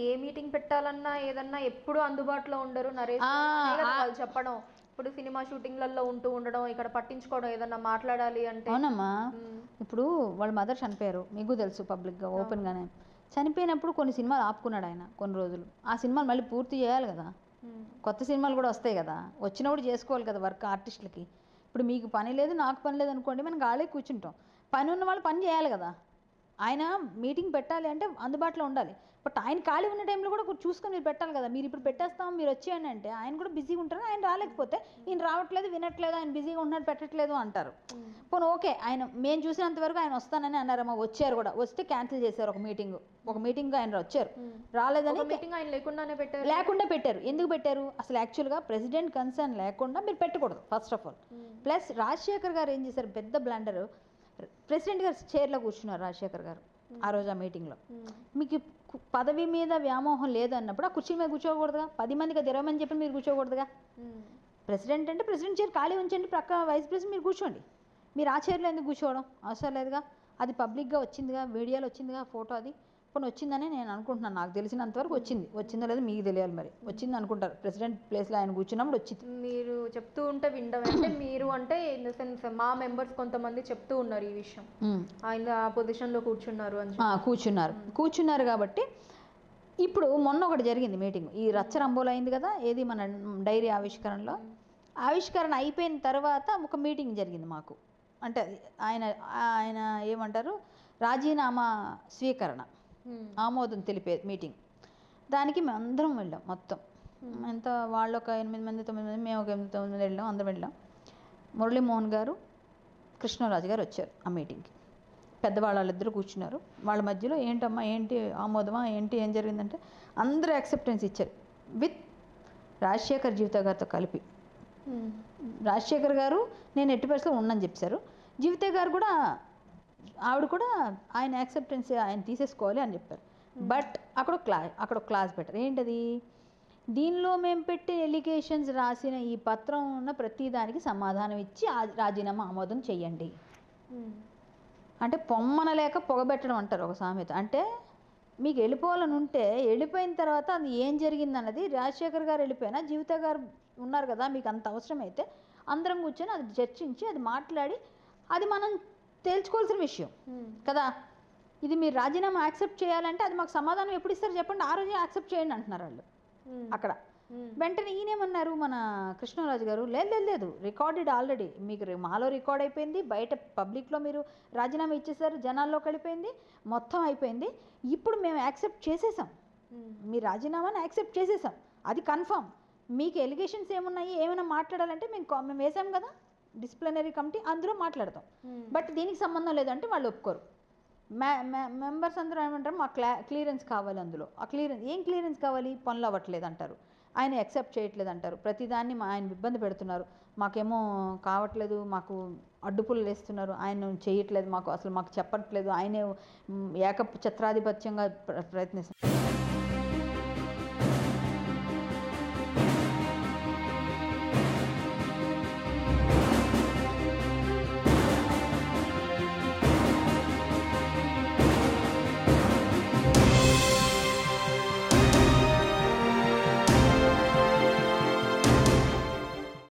ఏ meeting పెట్టాలన్నా ఏదన్నా ఎప్పుడు అందుబాటులో ఉండరు నరేష్ ఆ, అనే కదా ఆ. వాళ్ళు చెప్పడం ఇప్పుడు సినిమా షూటింగ్లలో ఉంటూ ఉండడం ఇక్కడ పట్టించుకోవడం ఏదన్నా మాట్లాడాలి అంటే అవునమ్మా మ్మ్. ఇప్పుడు వాళ్ళ మదర్ చనిపోయారు మీకు తెలుసు పబ్లిక్గా ఓపెన్గానే చనిపోయినప్పుడు కొన్ని సినిమాలు ఆపుకున్నాడు ఆయన కొన్ని రోజులు ఆ సినిమాలు మళ్ళీ పూర్తి చేయాలి కదా మ్మ్. కొత్త సినిమాలు కూడా వస్తాయి కదా వచ్చినప్పుడు చేసుకోవాలి కదా వర్క్ ఆర్టిస్టులకి ఇప్పుడు మీకు పని లేదు నాకు పని లేదు అనుకోండి మనం గాలే కూర్చుంటాం పని ఉన్న వాళ్ళు పని చేయాలి కదా ఆయన మీటింగ్ పెట్టాలి అంటే అందుబాటులో ఉండాలి బట్ ఆయన ఖాళీ ఉన్న టైంలో కూడా కొంచెం చూసుకొని మీరు పెట్టాలి కదా మీరు ఇప్పుడు పెట్టేస్తాం మీరు వచ్చేయండి అంటే ఆయన కూడా బిజీగా ఉంటారు ఆయన రాలేకపోతే ఈయన రావట్లేదు వినట్లేదు ఆయన బిజీగా ఉంటున్నాడు పెట్టట్లేదు అంటారు పోనీ ఓకే ఆయన మేము చూసినంత వరకు ఆయన వస్తానని అన్నారమ్మా వచ్చారు కూడా వస్తే క్యాన్సిల్ చేశారు ఒక మీటింగ్ ఒక మీటింగ్ ఆయన వచ్చారు రాలేదని ఒక మీటింగ్ ఆయన లేకుండానే పెట్టారు లేకుండా పెట్టారు ఎందుకు పెట్టారు అసలు యాక్చువల్గా ప్రెసిడెంట్ కన్సర్న్ లేకుండా మీరు పెట్టకూడదు first of all plus Rajasekhar garu ఏం చేశారు పెద్ద బ్లాండర్ ప్రెసిడెంట్ గారు చైర్లో కూర్చున్నారు రాజశేఖర్ గారు ఆ రోజు ఆ మీటింగ్లో మ్మ్. మీకు కు- పదవి మీద వ్యామోహం లేదు అన్నప్పుడు ఆ కుర్చీ మీద కూర్చోకూడదుగా పది మందికి అది ఇరవై మంది చెప్పి మీరు కూర్చోకూడదుగా మ్మ్. ప్రెసిడెంట్ అంటే ప్రెసిడెంట్ చైర్ ఖాళీ ఉంచండి ప్రక్క వైస్ ప్రెసిడెంట్ మీరు కూర్చోండి మీరు ఆ చైర్లో ఎందుకు కూర్చోవడం అవసరం లేదుగా అది పబ్లిక్గా వచ్చిందిగా మీడియాలో వచ్చిందిగా ఫోటో అది పోనీ వచ్చిందని నేను అనుకుంటున్నాను నాకు తెలిసినంత వరకు వచ్చింది వచ్చిందో లేదో మీకు తెలియాలి మరి వచ్చింది అనుకుంటారు ప్రెసిడెంట్ ప్లేస్లో ఆయన కూర్చున్నప్పుడు వచ్చింది మీరు చెప్తూ ఉంటే వినడం అంటే మీరు అంటే ఇన్ ద సెన్స్ మా మెంబర్స్ కొంతమంది చెప్తూ ఉన్నారు ఈ విషయం ఉమ్. ఆయన ఆ పొజిషన్ లో కూర్చున్నారు అని ఆ, కూర్చున్నారు కూర్చున్నారు కాబట్టి ఇప్పుడు మొన్న ఒకటి జరిగింది మీటింగ్ ఈ రచ్చరంబోలు అయింది కదా ఏది మన డైరీ ఆవిష్కరణలో ఆవిష్కరణ అయిపోయిన తర్వాత ఒక మీటింగ్ జరిగింది మాకు అంటే అది ఆయన ఆయన ఏమంటారు రాజీనామా స్వీకరణ మ్మ్. ఆమోదం తెలిపే మీటింగ్ దానికి మేము అందరం వెళ్ళాం మొత్తం ఎంత వాళ్ళు ఒక ఎనిమిది మంది తొమ్మిది మంది మేము ఒక ఎనిమిది తొమ్మిది మంది వెళ్ళాం అందరం వెళ్ళాం మురళీమోహన్ గారు కృష్ణరాజు గారు వచ్చారు ఆ మీటింగ్కి పెద్దవాళ్ళు వాళ్ళిద్దరు కూర్చున్నారు వాళ్ళ మధ్యలో ఏంటమ్మా ఏంటి ఆమోదమా ఏంటి ఏం జరిగిందంటే అందరూ యాక్సెప్టెన్స్ ఇచ్చారు విత్ రాజశేఖర్ జీవిత గారితో కలిపి మ్మ్. రాజశేఖర్ గారు నేను ఎట్టి పరిస్థితిలో ఉండని చెప్పారు జీవిత గారు కూడా ఆవిడ కూడా ఆయన యాక్సెప్టెన్స్ ఆయన తీసేసుకోవాలి అని చెప్పారు బట్ అక్కడ క్లా అక్కడ ఒక క్లాస్ పెట్టారు ఏంటది దీనిలో మేము పెట్టే ఎలిగేషన్స్ రాసిన ఈ పత్రం ఉన్న ప్రతి దానికి సమాధానం ఇచ్చి ఆ- రాజీనామా ఆమోదం చెయ్యండి మ్మ్. అంటే పొమ్మనలేక పొగబెట్టడం అంటారు ఒక సామెత అంటే మీకు వెళ్ళిపోవాలని ఉంటే వెళ్ళిపోయిన తర్వాత అది ఏం జరిగింది అన్నది రాజశేఖర్ గారు వెళ్ళిపోయినా జీవిత గారు ఉన్నారు కదా మీకు అంత అవసరం అయితే అందరం కూర్చొని అది చర్చించి అది మాట్లాడి అది మనం తేల్చుకోవాల్సిన విషయం మ్మ్. కదా ఇది మీరు రాజీనామా యాక్సెప్ట్ చేయాలంటే అది మాకు సమాధానం ఎప్పుడు ఇస్తారు చెప్పండి ఆ రోజే యాక్సెప్ట్ చేయండి అంటున్నారు వాళ్ళు మ్మ్. అక్కడ మ్మ్. వెంటనే ఈయనేమన్నారు మన కృష్ణరాజు గారు లేదు లేదు లేదు రికార్డెడ్ ఆల్రెడీ మీకు రి- మాలో రికార్డ్ అయిపోయింది బయట పబ్లిక్లో మీరు రాజీనామా ఇచ్చేసారు జనాల్లోకి వెళ్ళిపోయింది మొత్తం అయిపోయింది ఇప్పుడు మేము యాక్సెప్ట్ చేసేసాం మ్మ్. మీ రాజీనామాని యాక్సెప్ట్ చేసేసాం అది కన్ఫర్మ్ మీకు ఎలిగేషన్స్ ఏమున్నాయి ఏమైనా మాట్లాడాలంటే మేము కా- మేము వేసాం కదా డిసిప్లినరీ కమిటీ అందులో మాట్లాడతాం మ్మ్. బట్ దీనికి సంబంధం లేదంటే వాళ్ళు ఒప్పుకోరు మెంబర్స్ అందరూ ఏమంటారు మాకు క్లా క్లియరెన్స్ కావాలి అందులో ఆ క్లియరెన్స్ ఏం క్లియరెన్స్ కావాలి పనులు అవ్వట్లేదు అంటారు ఆయన యాక్సెప్ట్ చేయట్లేదు అంటారు ప్రతిదాన్ని మా ఆయన ఇబ్బంది పెడుతున్నారు మాకేమో కావట్లేదు మాకు అడ్డుపులు వేస్తున్నారు ఆయన చేయట్లేదు మాకు అసలు మాకు చెప్పట్లేదు ఆయనే మ్, ఏక ఛత్రాధిపత్యంగా ప్ర- ప్రయత్నిస్తున్నారు